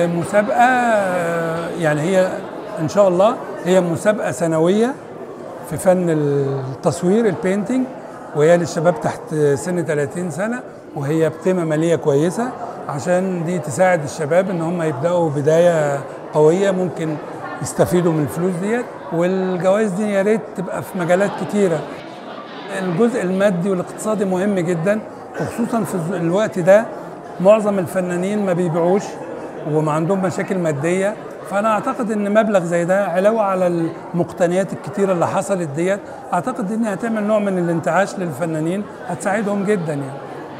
المسابقة آه، يعني هي إن شاء الله هي مسابقة سنوية في فن التصوير البينتينج وهي للشباب تحت سن 30 سنة وهي بقيمة مالية كويسة عشان دي تساعد الشباب إن هم يبدأوا بداية قوية ممكن يستفيدوا من الفلوس ديت والجوائز دي يا ريت تبقى في مجالات كتيرة الجزء المادي والاقتصادي مهم جدا وخصوصا في الوقت ده معظم الفنانين ما بيبيعوش وما عندهم مشاكل ماديه فانا اعتقد ان مبلغ زي ده علاوه على المقتنيات الكتيره اللي حصلت ديت اعتقد ان هتعمل نوع من الانتعاش للفنانين هتساعدهم جدا يعني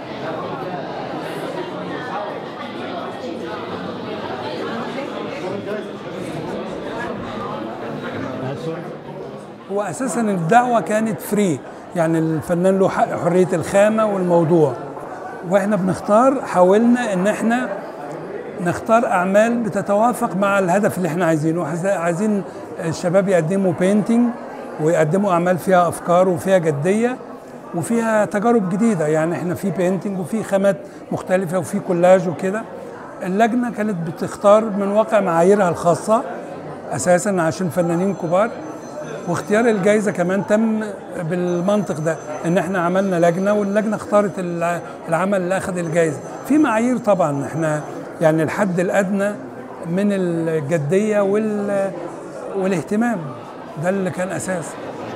هو اساسا الدعوه كانت فري يعني الفنان له حق حريه الخامه والموضوع واحنا بنختار حاولنا ان احنا نختار اعمال بتتوافق مع الهدف اللي احنا عايزينه عايزين الشباب يقدموا بينتينج ويقدموا اعمال فيها افكار وفيها جديه وفيها تجارب جديده يعني احنا في بينتينج وفي خامات مختلفه وفي كولاج وكده اللجنه كانت بتختار من واقع معاييرها الخاصه اساسا عشان فنانين كبار واختيار الجائزه كمان تم بالمنطق ده ان احنا عملنا لجنه واللجنه اختارت العمل اللي اخذ الجائزه في معايير طبعا احنا يعني الحد الادنى من الجديه وال والاهتمام ده اللي كان اساس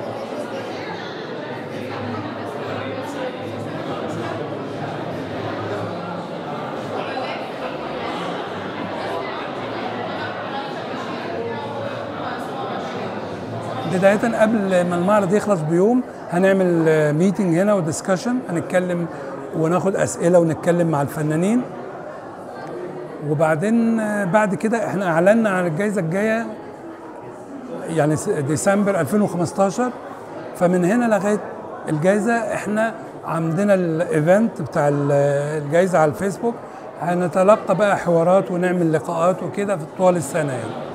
بداية قبل ما المعرض يخلص بيوم هنعمل ميتنج هنا ودiscussion هنتكلم وناخد أسئلة ونتكلم مع الفنانين وبعدين بعد كده احنا اعلنا عن الجائزة الجاية يعني ديسمبر 2015 فمن هنا لغاية الجائزة احنا عندنا الايفنت بتاع الجائزة على الفيسبوك هنتلقى بقى حوارات ونعمل لقاءات وكده في طوال السنة يعني